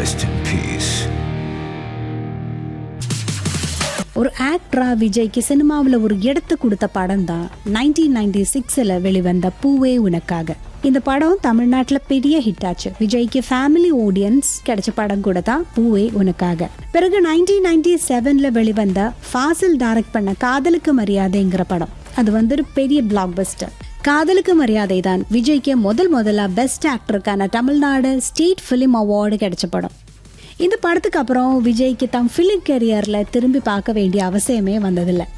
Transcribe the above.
Rest in peace. ஒரு ஆக்டரா விஜய்க்கு சினிமாவில் ஒரு இடத்து கொடுத்த படம் தான் நைன்டீன் நைன்டி சிக்ஸில் வெளிவந்த பூவே உனக்காக இந்த படம் தமிழ்நாட்டில் பெரிய ஹிட் ஆச்சு விஜய்க்கு ஃபேமிலி ஆடியன்ஸ் கிடைச்ச படம் கூட தான் பூவே உனக்காக பிறகு நைன்டீன் நைன்டி செவனில் வெளிவந்த ஃபாசில் டைரக்ட் பண்ண காதலுக்கு மரியாதைங்கிற படம் அது வந்து ஒரு பெரிய பிளாக் பஸ்டர் காதலுக்கு மரியாதை தான் விஜய்க்கு முதல் முதலா பெஸ்ட் ஆக்டருக்கான தமிழ்நாடு ஸ்டேட் ஃபிலிம் அவார்டு கிடைச்ச படம் இந்த படத்துக்கு அப்புறம் விஜய்க்கு தம் ஃபிலிம் கெரியரில் திரும்பி பார்க்க வேண்டிய அவசியமே வந்ததில்லை